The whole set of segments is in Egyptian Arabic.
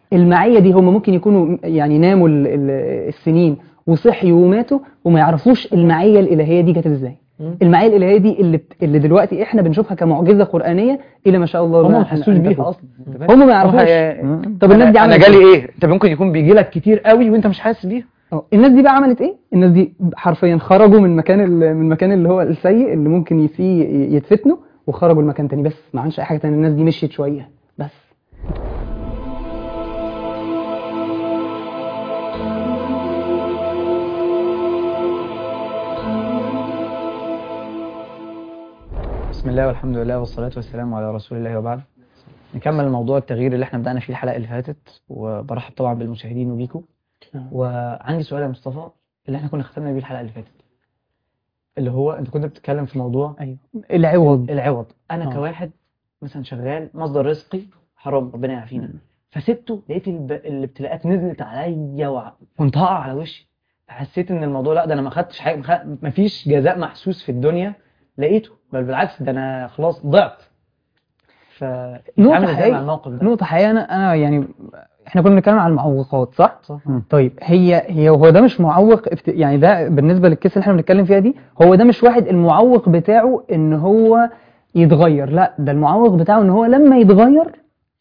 المعيه دي هم ممكن يكونوا يعني ناموا ال- ال- السنين وصحيوا وماتوا وما يعرفوش المعيه الالهيه دي جت ازاي مم. المعيه الالهيه دي اللي بت- اللي دلوقتي احنا بنشوفها كمعجزه قرانيه الى ما شاء الله هم لا ما إحنا- حسوش إحنا بيها فوق. اصلا أنت فاهم؟ هم ما يعرفوش هي- طب الناس دي انا عملت جالي إيه؟ ايه انت ممكن يكون بيجي لك كتير قوي وانت مش حاسس بيها اه الناس دي بقى عملت ايه الناس دي حرفيا خرجوا من مكان ال- من المكان اللي هو السيء اللي ممكن فيه يتفتنوا وخرجوا لمكان تاني بس ما عملش اي حاجه تانية الناس دي مشيت شويه بس بسم الله والحمد لله والصلاة والسلام على رسول الله وبعد نكمل موضوع التغيير اللي احنا بدأنا فيه الحلقة اللي فاتت وبرحب طبعا بالمشاهدين وبيكم وعندي سؤال يا مصطفى اللي احنا كنا ختمنا بيه الحلقة اللي فاتت اللي هو انت كنت بتتكلم في موضوع ايوه العوض العوض انا آه. كواحد مثلا شغال مصدر رزقي حرام ربنا يعافينا فسبته لقيت الب... الابتلاءات نزلت عليا وكنت هقع على وشي فحسيت ان الموضوع لا ده انا ما خدتش حاجه ما خ- ما فيش جزاء محسوس في الدنيا لقيته بل بالعكس ده انا خلاص ضعت ف نقطة عامل ازاي حقيقية. مع الموقف ده نقطه حقيقيه انا انا يعني احنا كنا بنتكلم عن المعوقات صح صح طيب هي هي هو ده مش معوق افت- يعني ده بالنسبه للكيس اللي احنا بنتكلم فيها دي هو ده مش واحد المعوق بتاعه ان هو يتغير لا ده المعوق بتاعه ان هو لما يتغير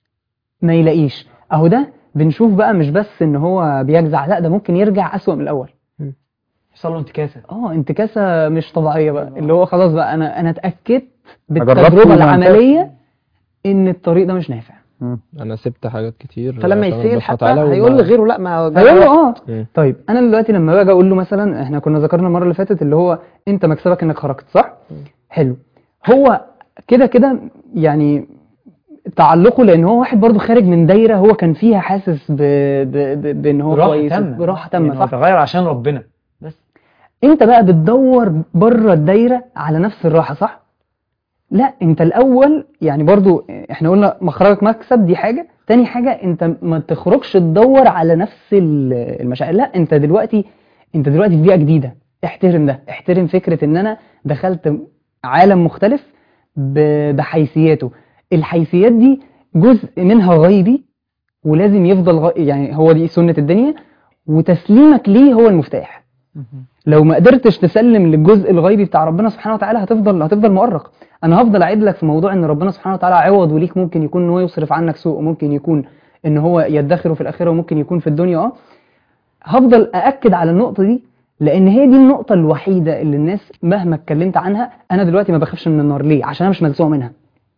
ما يلاقيش اهو ده بنشوف بقى مش بس ان هو بيجزع لا ده ممكن يرجع اسوأ من الاول يحصل له انتكاسه اه انتكاسه مش طبيعيه بقى اللي هو خلاص بقى انا انا اتاكدت جربت بالتجربه وما العمليه ان الطريق ده مش نافع انا سبت حاجات كتير فلما عشان يسيل ربنا حتى تعالى وما- هيقول لغيره لا ما هو ده هيقول له اه مم. طيب انا دلوقتي لما باجي اقول له مثلا احنا كنا ذكرنا المره اللي فاتت اللي هو انت مكسبك انك خرجت صح حلو هو كده كده يعني تعلقه لان هو واحد برضو خارج من دايره هو كان فيها حاسس ب... ب... ب... بان هو براحه كويس تامه براحه يعني تامه هو صح تغير عشان ربنا بس انت بقى بتدور بره الدايره على نفس الراحه صح لا انت الاول يعني برضو احنا قلنا مخرجك مكسب دي حاجه تاني حاجه انت ما تخرجش تدور على نفس ال- المشاعر لا انت دلوقتي انت دلوقتي في بيئه جديده احترم ده احترم فكره ان انا دخلت عالم مختلف ب- بحيثياته الحيثيات دي جزء منها غيبي ولازم يفضل غ... يعني هو دي سنه الدنيا وتسليمك ليه هو المفتاح لو ما قدرتش تسلم للجزء الغيبي بتاع ربنا سبحانه وتعالى هتفضل هتفضل مؤرق انا هفضل اعيد لك في موضوع ان ربنا سبحانه وتعالى عوض وليك ممكن يكون ان هو يصرف عنك سوء وممكن يكون ان هو يدخره في الاخره وممكن يكون في الدنيا اه هفضل ااكد على النقطه دي لان هي دي النقطه الوحيده اللي الناس مهما اتكلمت عنها انا دلوقتي ما بخافش من النار ليه عشان انا مش ملسوع منها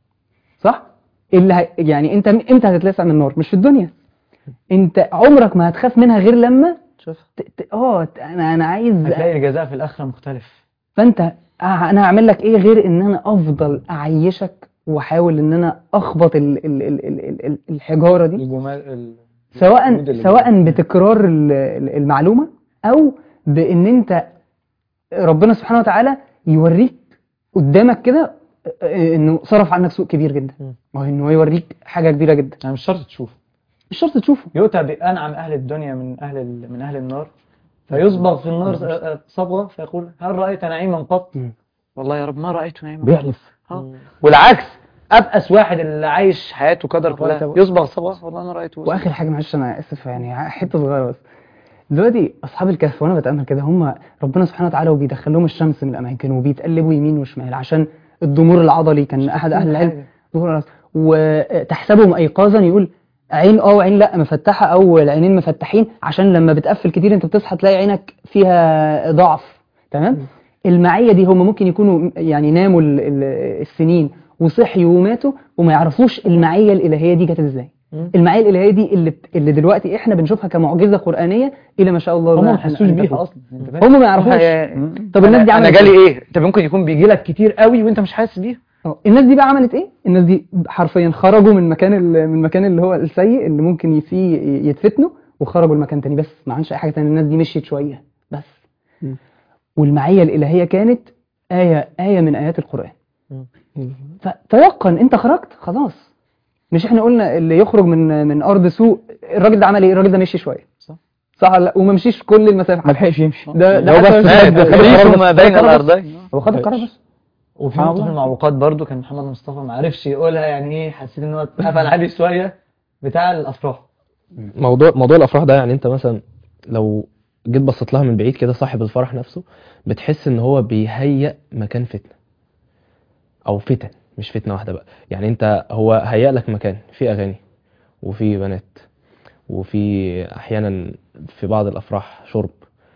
صح اللي ه... يعني انت امتى هتتلسع من النار مش في الدنيا انت عمرك ما هتخاف منها غير لما شوف ت... ت... اه ت- انا انا عايز هتلاقي الجزاء في الاخره مختلف فانت ه- انا هعمل لك ايه غير ان انا افضل اعيشك واحاول ان انا اخبط ال ال ال ال ال الحجاره دي الجمال ال- سواء الجمود اللي سواء بتكرار ال- ال- المعلومه او بان انت ربنا سبحانه وتعالى يوريك قدامك كده آه، انه صرف عنك سوء كبير جدا مم. او انه هو يوريك حاجه كبيره جدا يعني مش شرط تشوف مش شرط تشوفه يؤتى بأنعم أهل الدنيا من أهل ال- من أهل النار فيصبغ في النار صبغة فيقول هل رأيت نعيما قط؟ مم. والله يا رب ما رأيت نعيما قط. بيحلف ها. والعكس أبأس واحد اللي عايش حياته قدر كلها رأيت- يصبغ صبغة والله ما رأيته واخر حاجه معلش انا اسف يعني حته صغيره بس دلوقتي اصحاب الكهف وانا بتامل كده هم ربنا سبحانه وتعالى وبيدخل لهم الشمس من الاماكن وبيتقلبوا يمين وشمال عشان الضمور العضلي كان احد اهل العلم ظهور الراس وتحسبهم ايقاظا يقول عين اه وعين لا مفتحه او العينين مفتحين عشان لما بتقفل كتير انت بتصحى تلاقي عينك فيها ضعف تمام المعيه دي هم ممكن يكونوا يعني ناموا ال- ال- السنين وصحيوا وماتوا وما يعرفوش المعيه الالهيه دي جت ازاي مم. المعيه الالهيه دي اللي اللي دلوقتي احنا بنشوفها كمعجزه قرانيه الى ما شاء الله هم لا ما إحنا- حسوش إحنا بيها فوق. أصلا أنت فاهم؟ هم ما يعرفوش هي- طب الناس دي أنا عملت جالي إيه؟ إيه؟ أنت ممكن يكون بيجي لك كتير قوي وأنت مش حاسس بيها اه الناس دي بقى عملت ايه الناس دي حرفيا خرجوا من مكان ال- من المكان اللي هو السيء اللي ممكن فيه يتفتنوا وخرجوا لمكان تاني بس ما عملش اي حاجه تانية الناس دي مشيت شويه بس مم. والمعيه الالهيه كانت ايه ايه من ايات القران مم. فتيقن انت خرجت خلاص مش احنا قلنا اللي يخرج من من ارض سوء الراجل ده عمل ايه الراجل ده مشي شويه صح. صح ولا لا وما مشيش كل المسافه ما لحقش يمشي ده ده هو حتى بس مش خد- خد- خد خد القرار القرار بس. بس. بين خد القرار بس. الأرضين هو خد القرار بس وفي سبحان نقطة في الله. المعوقات برضو كان محمد مصطفى ما عرفش يقولها يعني ايه حسيت ان هو اتقفل عليه شوية بتاع الافراح موضوع موضوع الافراح ده يعني انت مثلا لو جيت بصيت لها من بعيد كده صاحب الفرح نفسه بتحس ان هو بيهيئ مكان فتنه او فتن مش فتنه واحده بقى يعني انت هو هيئ لك مكان فيه اغاني وفي بنات وفي احيانا في بعض الافراح شرب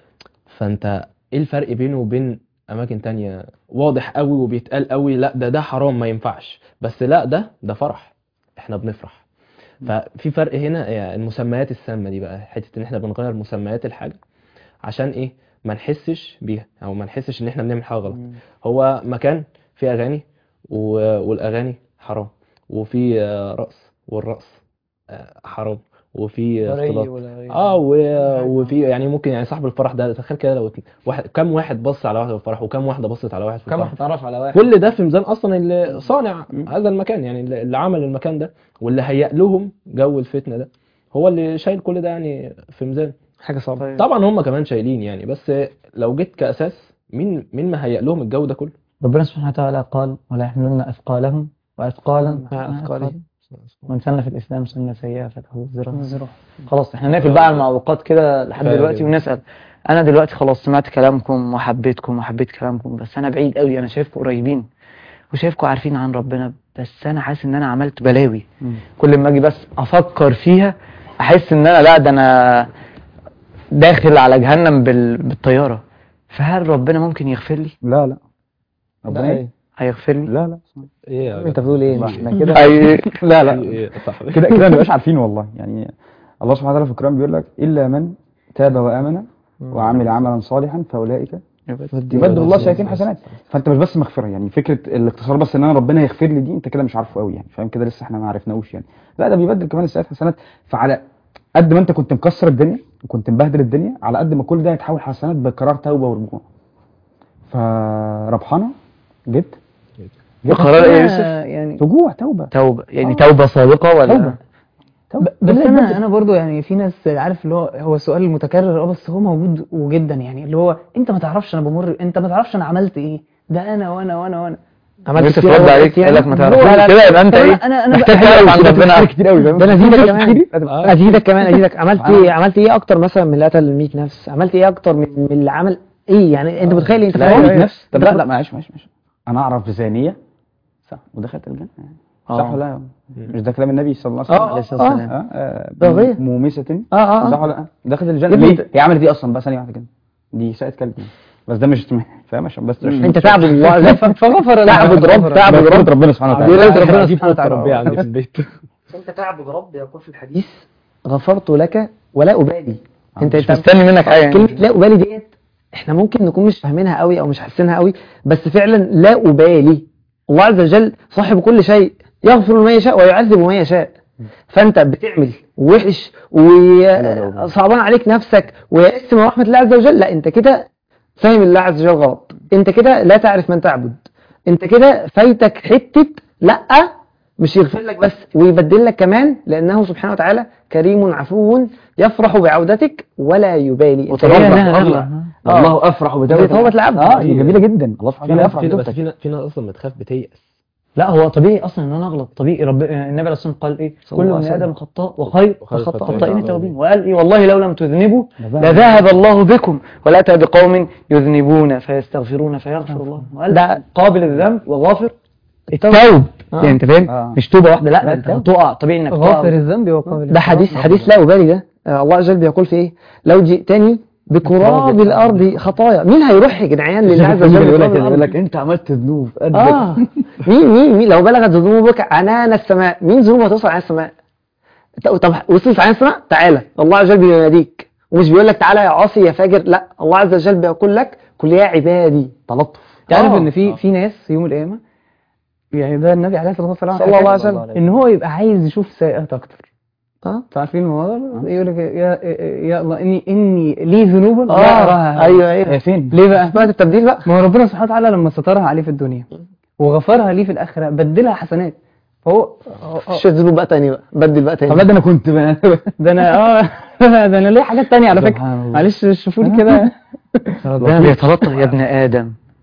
فانت ايه الفرق بينه وبين اماكن تانية واضح قوي وبيتقال قوي لا ده ده حرام ما ينفعش بس لا ده ده فرح احنا بنفرح ففي فرق هنا يعني المسميات السامة دي بقى حتة ان احنا بنغير مسميات الحاجة عشان ايه ما نحسش بيها او ما نحسش ان احنا بنعمل حاجة غلط هو مكان فيه اغاني و- والاغاني حرام وفي آه، رقص والرقص آه، حرام وفي اختلاط اه و- وفي يعني ممكن يعني صاحب الفرح ده تخيل كده لو اتنين- واحد كم واحد بص على واحد في الفرح وكم واحده بصت على واحد في كم الفرح واحد اتعرف على واحد كل ده في ميزان اصلا اللي صانع هذا المكان يعني اللي اللي عمل المكان ده واللي هيأ لهم جو الفتنه ده هو اللي شايل كل ده يعني في ميزان حاجه صعبه طيب. طبعا هم كمان شايلين يعني بس لو جيت كاساس مين مين ما هيأ لهم الجو ده كله ربنا سبحانه وتعالى قال ولا يحملن أثقالهم وأثقالا مع أثقالهم. من سن في الإسلام سنة سيئة فله وزرها خلاص احنا نقفل بقى على المعوقات كده لحد كفاية دلوقتي كده. ونسأل أنا دلوقتي خلاص سمعت كلامكم وحبيتكم وحبيت كلامكم بس أنا بعيد قوي أنا شايفكم قريبين وشايفكم عارفين عن ربنا بس أنا حاسس إن أنا عملت بلاوي كل ما أجي بس أفكر فيها أحس إن أنا لا ده أنا داخل على جهنم بال... بالطيارة فهل ربنا ممكن يغفر لي؟ لا لا ربنا ايه هيغفر لي؟ لا لا ايه يا انت بتقول ايه احنا كده أي... لا في لا ايه يا صاحبي كده كده ما نبقاش عارفين والله يعني الله سبحانه وتعالى في القرآن بيقول لك إلا من تاب وآمن وعمل عملا صالحا فأولئك يبدل الله سيئاتهم حسنات فانت مش بس مغفره يعني فكره الاختصار بس ان انا ربنا يغفر لي دي انت كده مش عارفه قوي يعني فاهم كده لسه احنا ما عرفناهوش يعني لا ده بيبدل كمان السيئات حسنات فعلى قد ما انت كنت مكسر الدنيا وكنت مبهدل الدنيا على قد ما كل ده يتحول حسنات بقرار توبه ورجوع فربحانه جبت بقرار إيه يا يوسف؟ يعني رجوع توبه توبة يعني آه. توبة صادقة ولا توبه توبه بس بالله انا يبدل. انا برضو يعني في ناس عارف اللي هو هو السؤال المتكرر اه بس هو موجود وجدا يعني اللي هو انت ما تعرفش انا بمر انت ما تعرفش انا عملت ايه ده انا وانا وانا وانا عملت كتير ترد أوي عليك يعني. قال لك ما هو- تعرفش لا، لا، كده يبقى انت طب ايه أنا- أنا- أنا محتاج بقى- تعرف عن ربنا كتير قوي فاهم ده انا ازيدك كمان آه. ازيدك كمان ازيدك عملت ايه عملت ايه عملت ايه اكتر مثلا من اللي قتل 100 نفس عملت ايه اكتر من من اللي عمل ايه يعني انت متخيل إيه؟ انت لا فاهم لا نفس طب لا لا معلش معلش معلش انا اعرف زانيه صح ودخلت الجنه يعني صح ولا لا مش ده كلام النبي صلى الله عليه وسلم آه، عليه الصلاه آه. والسلام اه آه، ضرورية. مومسه اه اه صح اه ولا لا دخلت يا الجنه ابني ليه هي عملت ايه اصلا بقى ثانيه واحده كده دي ساءت كلب بس ده مش فاهم عشان بس عشان انت تعبد الله زي فغفر تعبد رب تعبد رب ربنا سبحانه دي وتعالى رزق ربنا دي سبحانه وتعالى تربيه عندي في البيت انت تعبد رب يقول في الحديث غفرت لك ولا ابالي انت مش انت مستني منك حاجة كلمه يعني لا ابالي ديت احنا ممكن نكون مش فاهمينها قوي او مش حاسينها قوي بس فعلا لا ابالي الله عز وجل صاحب كل شيء يغفر ما يشاء ويعذب ما يشاء فانت بتعمل وحش وصعبان عليك نفسك ويأس من رحمه الله عز وجل لا انت كده فاهم الله عز وجل غلط انت كده لا تعرف من تعبد انت كده فايتك حته لا مش يغفر لك بس ويبدل لك كمان لانه سبحانه وتعالى كريم عفو يفرح بعودتك ولا يبالي انت وطبيعي برضه انها الله- اغلى آه. الله افرح زي توبة العبد. اه هي جميله جدا الله سبحانه في وتعالى ناس يفرح في ناس بتوبتك في ناس في ناس اصلا بتخاف بتيأس لا هو طبيعي اصلا ان انا اغلط طبيعي رب النبي عليه الصلاه والسلام قال ايه صلى كل الله بني عليه ادم خطاء وخير وخير الخطاء الخطائين الخطائين التوابين. التوابين وقال ايه والله لو لم تذنبوا ده لذهب الله بكم ولاتى بقوم يذنبون فيستغفرون فيغفر الله وقال ده- قابل الذنب وغافر التوب آه. يعني انت فاهم آه. مش توبه واحده لا لا، ده انت التوب. هتقع طبيعي انك غافر تقع الذنب وقابل ده حديث حديث لا أبالي ده آه، الله عز وجل بيقول في ايه لو جئتني بقراب الارض خطايا مين هيروح يا جدعان لله عز وجل يقول لك بقراب يقول الأرض؟ لك انت عملت ذنوب قد اه مين مين مين لو بلغت ذنوبك عنان السماء مين ذنوبه هتوصل عن السماء ط- طب وصلت عن السماء تعالى الله عز وجل بيناديك ومش بيقول لك تعالى يا عاصي يا فاجر لا الله عز وجل بيقول لك قل يا عبادي تلطف تعرف آه. ان في في ناس يوم القيامه يعني ده النبي عليه الصلاه والسلام صلى الله عليه حكى وسلم ان هو يبقى عايز يشوف سيئات اكتر اه عارفين الموضوع ده؟ يقول لك يا يا الله اني اني لي ذنوبا لا اه اراها ايوه هي ايوه فين ليه بقى؟ بعد التبديل بقى ما هو ربنا سبحانه وتعالى لما سترها عليه في الدنيا وغفرها ليه في الاخره بدلها حسنات فهو مش ذنوب بقى تاني بقى بدل بقى تاني طب لا ده انا كنت بقى ده انا اه ده انا ليه حاجات تانية على فكره سبحان الله. معلش شوفوا لي كده ربنا بيتلطف يا ابن ادم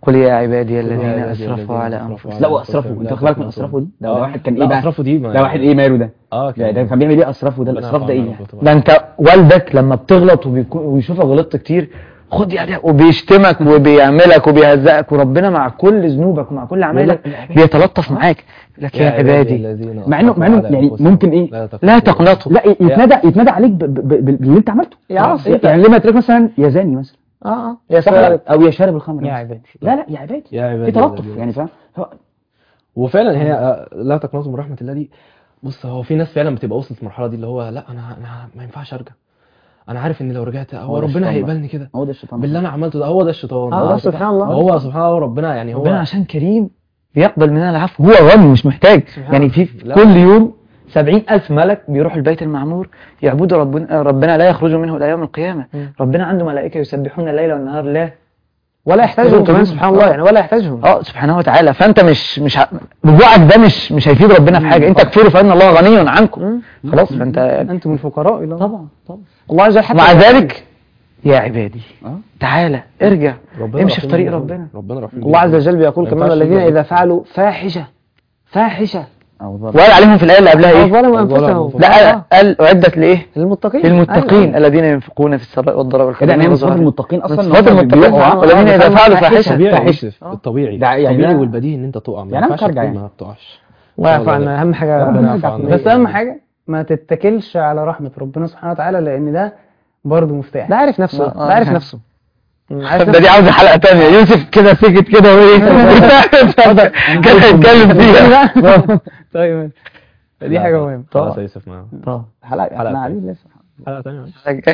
قل يا عبادي الذين عبادي اسرفوا الذين على أسرفوا انفسهم على لا واسرفوا انت واخد بالك من اسرفوا دي ده, ده واحد كان ايه لا بقى اسرفوا دي ما ده واحد ايه ماله ده اه ده, ده كان بيعمل ايه اسرفه ده الاسراف ده ايه ده انت والدك لما بتغلط وبيكون ويشوفك غلطت كتير خد يا ده وبيشتمك وبيعملك وبيهزقك وربنا مع كل ذنوبك ومع كل اعمالك بيتلطف معاك يقول لك يا عبادي مع انه مع انه يعني ممكن ايه لا تقنطوا لا يتنادى يتنادى عليك ب- ب- ب- باللي انت عملته يا عاصي. يعني لما تلاقيك مثلا يا زاني مثلا اه اه يا صح سارق او يا شارب الخمر يا مثلا. عبادي لا لا يا عبادي يا عبادي في تلطف الذين- يعني فاهم هو- وفعلا هي آه، لا تقنطوا من رحمه الله دي بص هو في ناس فعلا بتبقى وصلت المرحله دي اللي هو لا انا انا ما ينفعش ارجع انا عارف ان لو رجعت هو هو ده ربنا الشيطان هيقبلني كده هو ده الشيطان باللي انا عملته ده هو ده الشيطان اه هو سبحان الله هو سبحان الله ربنا يعني هو ربنا عشان كريم بيقبل مننا العفو هو غني مش محتاج سبحان يعني الله. في لا. كل يوم سبعين ألف ملك بيروحوا البيت المعمور يعبدوا ربنا ربنا لا يخرجوا منه إلى يوم القيامة مم. ربنا عنده ملائكة يسبحون الليل والنهار لا ولا يحتاجهم كمان يحتاجهم. سبحان الله يعني ولا يحتاجهم اه سبحانه وتعالى فانت مش مش ه- رجوعك ده مش مش هيفيد ربنا في حاجه انت كفروا فان الله غني عنكم خلاص فانت انتم الفقراء الى الله طبعا طبعا الله عز وجل مع ذلك يا عبادي آه. تعالى ارجع ربنا امشي في رحيم طريق جداً. ربنا ربنا رحيم الله عز جداً. وجل بيقول ما كمان ينفعش والذين يبقى- اذا فعلوا فاحشه فاحشه أو ظلم. وقال عليهم في الايه اللي قبلها ايه ظلموا أنفسهم. انفسهم لا قال- قال اعدت لايه للمتقين للمتقين الذين ينفقون في السراء والضراء كده يعني والخضراء من صفات المتقين اصلا من إن صفات هم المتقين بيقعوا- والذين اذا فعلوا فاحشه الطبيعي فاحشه يوسف الطبيعي ده يعني الطبيعي ده- والبديهي ان انت تقع ما يعني أنا ينفعش ممكن أرجع تكون يعني. ما بتقعش الله يعفو عنا اهم حاجه ربنا يعفو عنا. بس اهم حاجه ما تتكلش على رحمه ربنا سبحانه وتعالى لان ده برضه مفتاح ده عارف نفسه آه، ده عارف آه. نفسه عارف ده دي عاوزه حلقه تانية يوسف كده سكت كده وايه كان هيتكلم فيها طيب دي حاجه مهمه خلاص يا يوسف ما طب حلقة حلقة احنا قاعدين لسه حلقه ثانيه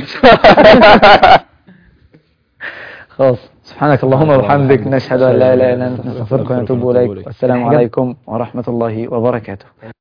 خلاص سبحانك اللهم وبحمدك نشهد ان لا اله الا انت نستغفرك ونتوب اليك والسلام عليكم ورحمه الله وبركاته